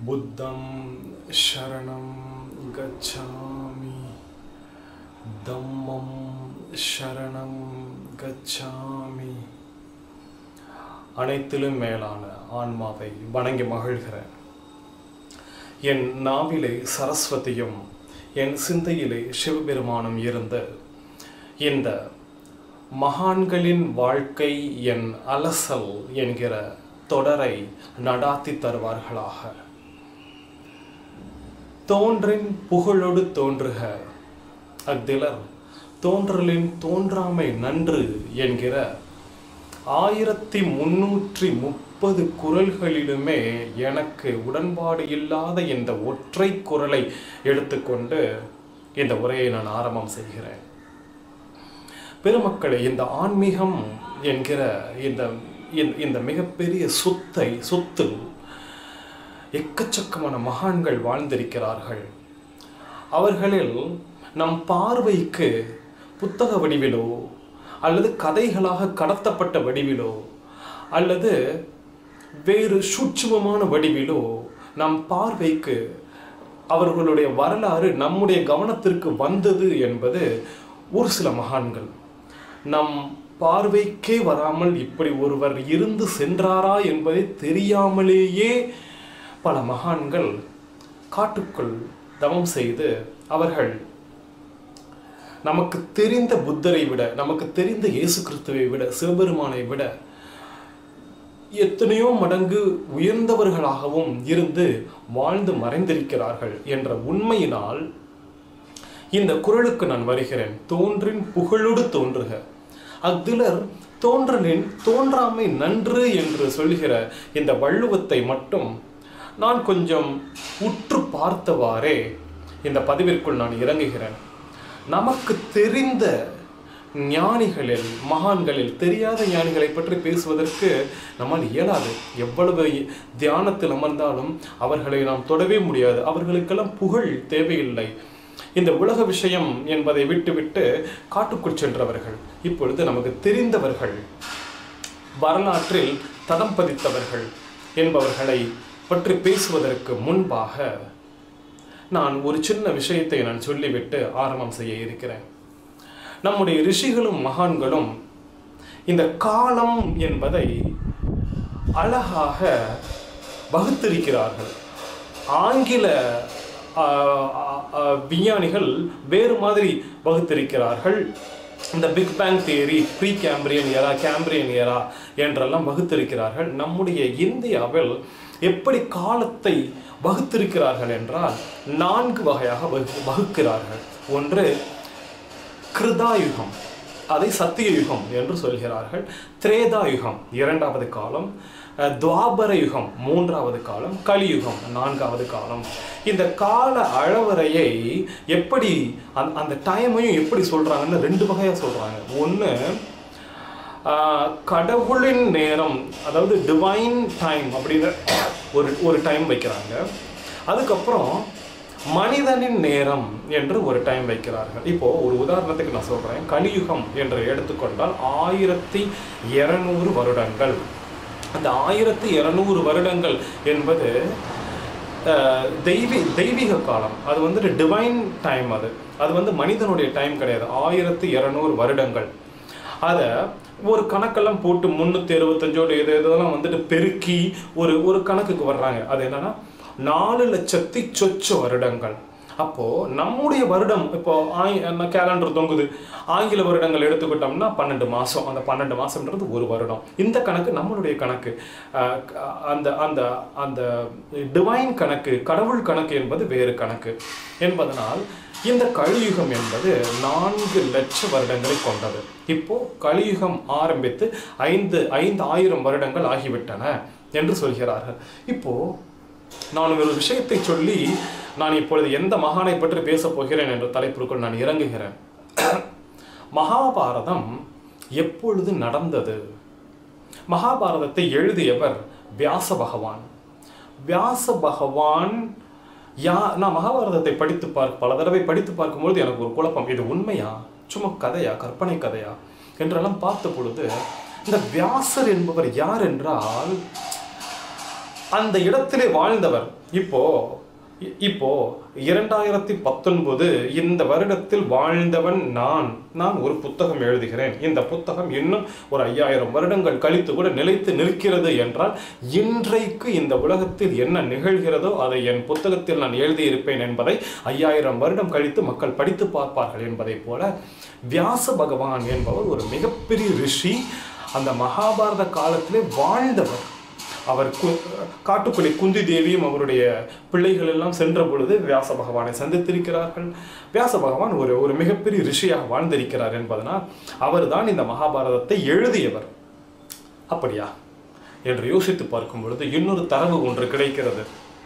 புத்தம் சரணம் கச்சாமி தம்மம் சரணம் கச்சாமி அனைத்திலும் மேலான ஆன்மாவை வணங்கி மகிழ்கிறேன் என் நாவிலே சரஸ்வதியும் என் சிந்தையிலே சிவபெருமானும் இருந்து இந்த மகான்களின் வாழ்க்கை என் அலசல் என்கிற தொடரை நடாத்தி தருவார்களாக தோன்றின் புகழொடு தோன்றுக அத்திலர் தோன்றலின் தோன்றாமை நன்று என்கிற ஆயிரத்தி முன்னூற்றி முப்பது குரல்களிலுமே எனக்கு உடன்பாடு இல்லாத இந்த ஒற்றை குரலை எடுத்துக்கொண்டு இந்த உரையை நான் ஆரம்பம் செய்கிறேன் பெருமக்களே இந்த ஆன்மீகம் என்கிற இந்த இந்த- இந்த மிகப்பெரிய சொத்தை சொத்து எக்கச்சக்கமான மகான்கள் வாழ்ந்திருக்கிறார்கள் அவர்களில் நம் பார்வைக்கு புத்தக வடிவிலோ அல்லது கதைகளாக கடத்தப்பட்ட வடிவிலோ அல்லது வேறு சூட்சுமமான வடிவிலோ நம் பார்வைக்கு அவர்களுடைய வரலாறு நம்முடைய கவனத்திற்கு வந்தது என்பது ஒரு சில மகான்கள் நம் பார்வைக்கே வராமல் இப்படி ஒருவர் இருந்து சென்றாரா என்பதை தெரியாமலேயே பல மகான்கள் காட்டுக்குள் தவம் செய்து அவர்கள் நமக்கு தெரிந்த புத்தரை விட நமக்கு தெரிந்த இயேசு கிறிஸ்துவை விட சிவபெருமானை விட எத்தனையோ மடங்கு உயர்ந்தவர்களாகவும் இருந்து வாழ்ந்து மறைந்திருக்கிறார்கள் என்ற உண்மையினால் இந்த குரலுக்கு நான் வருகிறேன் தோன்றின் புகழோடு தோன்றுக அஃதிலர் தோன்றலின் தோன்றாமை நன்று என்று சொல்கிற இந்த வள்ளுவத்தை மட்டும் நான் கொஞ்சம் உற்று பார்த்தவாறே இந்த பதிவிற்குள் நான் இறங்குகிறேன் நமக்கு தெரிந்த ஞானிகளில் மகான்களில் தெரியாத ஞானிகளை பற்றி பேசுவதற்கு நம்மால் இயலாது எவ்வளவு தியானத்தில் அமர்ந்தாலும் அவர்களை நாம் தொடவே முடியாது அவர்களுக்கெல்லாம் புகழ் தேவையில்லை இந்த உலக விஷயம் என்பதை விட்டுவிட்டு காட்டுக்குள் சென்றவர்கள் இப்பொழுது நமக்கு தெரிந்தவர்கள் வரலாற்றில் தடம் பதித்தவர்கள் என்பவர்களை பற்றி பேசுவதற்கு முன்பாக நான் ஒரு சின்ன விஷயத்தை நான் சொல்லிவிட்டு ஆரம்பம் செய்ய இருக்கிறேன் நம்முடைய ரிஷிகளும் மகான்களும் இந்த காலம் என்பதை அழகாக வகுத்திருக்கிறார்கள் ஆங்கில ஆ, ஆ, ஆ, விஞ்ஞானிகள் வேறு மாதிரி வகுத்திருக்கிறார்கள் இந்த big bang theory Precambrian era Cambrian era என்றெல்லாம் வகுத்திருக்கிறார்கள் நம்முடைய இந்தியாவில் எப்படி காலத்தை வகுத்திருக்கிறார்கள் என்றால் நான்கு வகையாக வகு- வகுக்கிறார்கள் ஒன்று கிருதாயுகம் அதை சத்தியயுகம் என்று சொல்கிறார்கள் திரேதாயுகம் இரண்டாவது காலம் அஹ், துவாபர யுகம் மூன்றாவது காலம் கலியுகம் நான்காவது காலம் இந்த கால அளவரையை எப்படி அந்த அந்த டைமையும் எப்படி சொல்றாங்கன்னு ரெண்டு வகையா சொல்றாங்க ஒன்று கடவுளின் நேரம் அதாவது டிவைன் டைம் அப்படிங்கிற ஒரு ஒரு டைம் வைக்கிறாங்க அதுக்கப்புறம் மனிதனின் நேரம் என்று ஒரு டைம் வைக்கிறார்கள் இப்போ ஒரு உதாரணத்துக்கு நான் சொல்றேன் கலியுகம் என்று எடுத்துக்கொண்டால் ஆயிரத்தி இருநூறு வருடங்கள் அந்த ஆயிரத்தி இருநூறு வருடங்கள் என்பது அஹ், தெய்வீ தெய்வீக காலம் அது வந்துட்டு டிவைன் டைம் அது அது வந்து மனிதனுடைய டைம் கிடையாது ஆயிரத்தி இருநூறு வருடங்கள் அதை ஒரு கணக்கெல்லாம் போட்டு முந்நூற்றி அறுபத்தஞ்சோடு எது எதெல்லாம் வந்துட்டு பெருக்கி ஒரு ஒரு கணக்குக்கு வர்றாங்க அது என்னன்னா நாலு லட்சத்தி சொச்ச வருடங்கள் அப்போ நம்முடைய வருடம் இப்போ ஆய் கேலண்டர் தொங்குது ஆங்கில வருடங்கள் எடுத்துக்கிட்டோம்னா பன்னெண்டு மாசம் அந்த பன்னெண்டு மாசம்ன்றது ஒரு வருடம் இந்த கணக்கு நம்மளுடைய கணக்கு அஹ், அந்த அந்த அந்த டிவைன் கணக்கு கடவுள் கணக்கு என்பது வேறு கணக்கு என்பதனால் இந்த கலியுகம் என்பது நான்கு லட்ச வருடங்களை கொண்டது இப்போ கலியுகம் ஆரம்பித்து ஐந்து ஐந்து ஆயிரம் வருடங்கள் ஆகிவிட்டன என்று சொல்கிறார்கள் இப்போ நான் ஒரு விஷயத்தை சொல்லி நான் இப்பொழுது எந்த மகானை பற்றி பேசப் போகிறேன் என்ற தலைப்பிற்குள் நான் இறங்குகிறேன் மகாபாரதம் எப்பொழுது நடந்தது மகாபாரதத்தை எழுதியவர் வியாச பகவான் வியாச பகவான் யா நான் மகாபாரதத்தை படித்து பார்க்க பல தடவை படித்து பார்க்கும்பொழுது எனக்கு ஒரு குழப்பம் இது உண்மையா சும்மா கதையா கற்பனை கதையா என்றெல்லாம் பார்த்த பொழுது இந்த வியாசர் என்பவர் யார் என்றால் அந்த இடத்திலே வாழ்ந்தவர் இப்போ இ- இப்போ இரண்டாயிரத்தி பத்தொன்பது இந்த வருடத்தில் வாழ்ந்தவன் நான் நான் ஒரு புத்தகம் எழுதுகிறேன் இந்த புத்தகம் இன்னும் ஒரு ஐயாயிரம் வருடங்கள் கழித்து கூட நிலைத்து நிற்கிறது என்றால் இன்றைக்கு இந்த உலகத்தில் என்ன நிகழ்கிறதோ அதை என் புத்தகத்தில் நான் எழுதியிருப்பேன் என்பதை ஐயாயிரம் வருடம் கழித்து மக்கள் படித்து பார்ப்பார்கள் என்பதைப் போல வியாச பகவான் என்பவர் ஒரு மிகப்பெரிய ரிஷி அந்த மகாபாரத காலத்திலே வாழ்ந்தவர் அவர் கு காட்டுக்குள்ளே குந்தி தேவியும் அவருடைய பிள்ளைகள் எல்லாம் சென்ற பொழுது வியாச பகவானை சந்தித்திருக்கிறார்கள் வியாச பகவான் ஒரு ஒரு மிகப்பெரிய ரிஷியாக வாழ்ந்திருக்கிறார் என்பதனால் அவர்தான் இந்த மகாபாரதத்தை எழுதியவர் அப்படியா என்று யோசித்து பார்க்கும் பொழுது இன்னொரு தரவு ஒன்று கிடைக்கிறது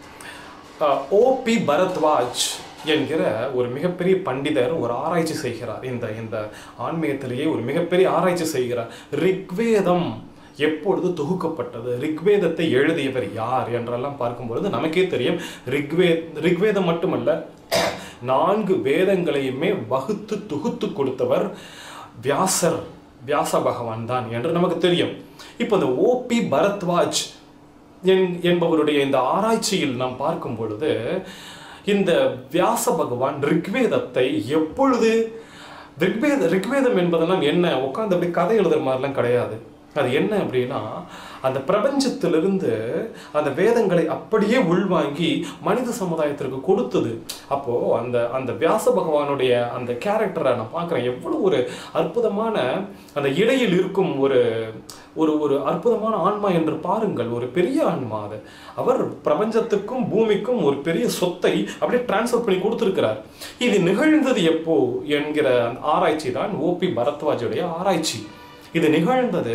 ஓபி பரத்வாஜ் என்கிற ஒரு மிகப்பெரிய பண்டிதர் ஒரு ஆராய்ச்சி செய்கிறார் இந்த இந்த ஆன்மீகத்திலேயே ஒரு மிகப்பெரிய ஆராய்ச்சி செய்கிறார் ரிக்வேதம் எப்பொழுது தொகுக்கப்பட்டது ரிக்வேதத்தை எழுதியவர் யார் என்றெல்லாம் பார்க்கும்பொழுது நமக்கே தெரியும் ரிக்வே ரிக்வேதம் மட்டுமல்ல நான்கு வேதங்களையுமே வகுத்து தொகுத்து கொடுத்தவர் வியாசர் வியாச பகவான் தான் என்று நமக்கு தெரியும் இப்போ இந்த ஓபி பரத்வாஜ் என்- என்பவருடைய இந்த ஆராய்ச்சியில் நாம் பார்க்கும் பொழுது இந்த வியாச பகவான் ரிக்வேதத்தை எப்பொழுது ரிக்வேத ரிக்வேதம் என்பதெல்லாம் என்ன உட்காந்து அப்படி கதை எழுதுற மாதிரிலாம் கிடையாது அது என்ன அப்படின்னா அந்த பிரபஞ்சத்திலிருந்து அந்த வேதங்களை அப்படியே உள்வாங்கி மனித சமுதாயத்திற்கு கொடுத்தது அப்போ அந்த அந்த வியாச பகவானுடைய அந்த கேரக்டரை நான் பார்க்குறேன் எவ்வளவு ஒரு அற்புதமான அந்த இடையில் இருக்கும் ஒரு ஒரு ஒரு அற்புதமான ஆன்மா என்று பாருங்கள் ஒரு பெரிய ஆன்மா அது அவர் பிரபஞ்சத்துக்கும் பூமிக்கும் ஒரு பெரிய சொத்தை அப்படியே டிரான்ஸ்ஃபர் பண்ணி கொடுத்துருக்கிறார் இது நிகழ்ந்தது எப்போ என்கிற அந்த ஆராய்ச்சி தான் ஓபி பரத்வாஜுடைய ஆராய்ச்சி இது நிகழ்ந்தது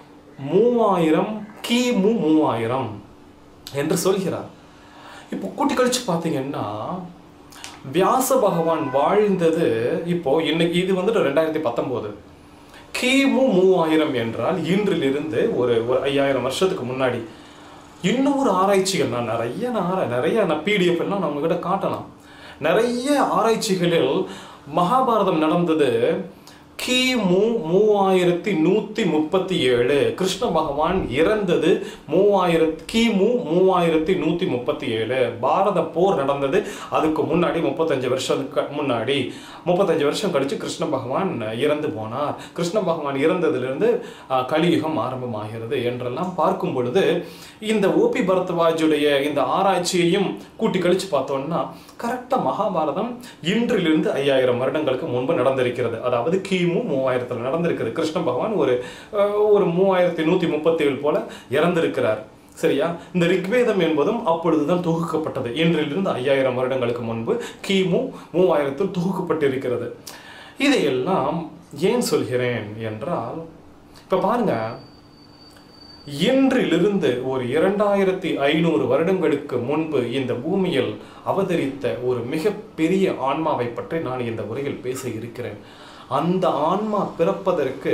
மூவாயிரம் கிமு மூவாயிரம் என்று சொல்கிறார் இப்போ கூட்டி கழிச்சு பார்த்தீங்கன்னா வியாச பகவான் வாழ்ந்தது இப்போ இன்னைக்கு இது வந்துட்டு ரெண்டாயிரத்தி பத்தொம்போது கிமு மூவாயிரம் என்றால் இன்றிலிருந்து ஒரு ஒரு ஐயாயிரம் வருஷத்துக்கு முன்னாடி இன்னொரு ஆராய்ச்சிகள் நான் நிறைய நான் ஆரா- நிறைய நான் பிடிஎஃப் எல்லாம் நான் உங்ககிட்ட காட்டலாம் நிறைய ஆராய்ச்சிகளில் மகாபாரதம் நடந்தது கிமு மூவாயிரத்தி நூத்தி முப்பத்தி ஏழு கிருஷ்ண பகவான் இறந்தது மூவாயிரத்தி கிமு மூவாயிரத்தி நூத்தி முப்பத்தி ஏழு பாரத போர் நடந்தது அதுக்கு முன்னாடி முப்பத்தஞ்சு வருஷத்துக்கு முன்னாடி முப்பத்தஞ்சு வருஷம் கழிச்சு கிருஷ்ண பகவான் இறந்து போனார் கிருஷ்ண பகவான் இறந்ததிலிருந்து அஹ், கலியுகம் ஆரம்பமாகிறது என்றெல்லாம் பார்க்கும் பொழுது இந்த ஓபி பரத்வாஜுடைய இந்த ஆராய்ச்சியையும் கூட்டி கழிச்சு பார்த்தோம்னா கரெக்டாக மகாபாரதம் இன்றிலிருந்து ஐயாயிரம் வருடங்களுக்கு முன்பு நடந்திருக்கிறது அதாவது கிமு மூவாயிரத்தில் நடந்திருக்கிறது கிருஷ்ண பகவான் ஒரு அஹ், ஒரு மூவாயிரத்தி நூற்றி முப்பத்தி ஏழு போல இறந்திருக்கிறார் சரியா இந்த ரிக்வேதம் என்பதும் அப்பொழுதுதான் தொகுக்கப்பட்டது இன்றிலிருந்து ஐயாயிரம் வருடங்களுக்கு முன்பு கிமு மூவாயிரத்தில் தொகுக்கப்பட்டிருக்கிறது இதையெல்லாம் ஏன் சொல்கிறேன் என்றால் இப்போ பாருங்க இன்றிலிருந்து ஒரு இரண்டாயிரத்தி ஐநூறு வருடங்களுக்கு முன்பு இந்த பூமியில் அவதரித்த ஒரு மிகப்பெரிய ஆன்மாவை பற்றி நான் இந்த உரையில் பேச இருக்கிறேன் அந்த ஆன்மா பிறப்பதற்கு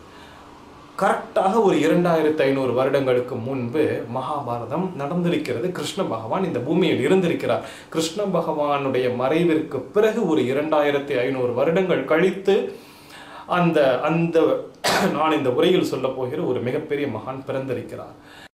கரெக்டாக ஒரு இரண்டாயிரத்தி ஐநூறு வருடங்களுக்கு முன்பு மகாபாரதம் நடந்திருக்கிறது கிருஷ்ண பகவான் இந்த பூமியில் இருந்திருக்கிறார் கிருஷ்ண பகவானுடைய மறைவிற்கு பிறகு ஒரு இரண்டாயிரத்தி ஐநூறு வருடங்கள் கழித்து அந்த அந்த நான் இந்த உரையில் சொல்ல போகிற ஒரு மிகப்பெரிய மகான் பிறந்திருக்கிறார்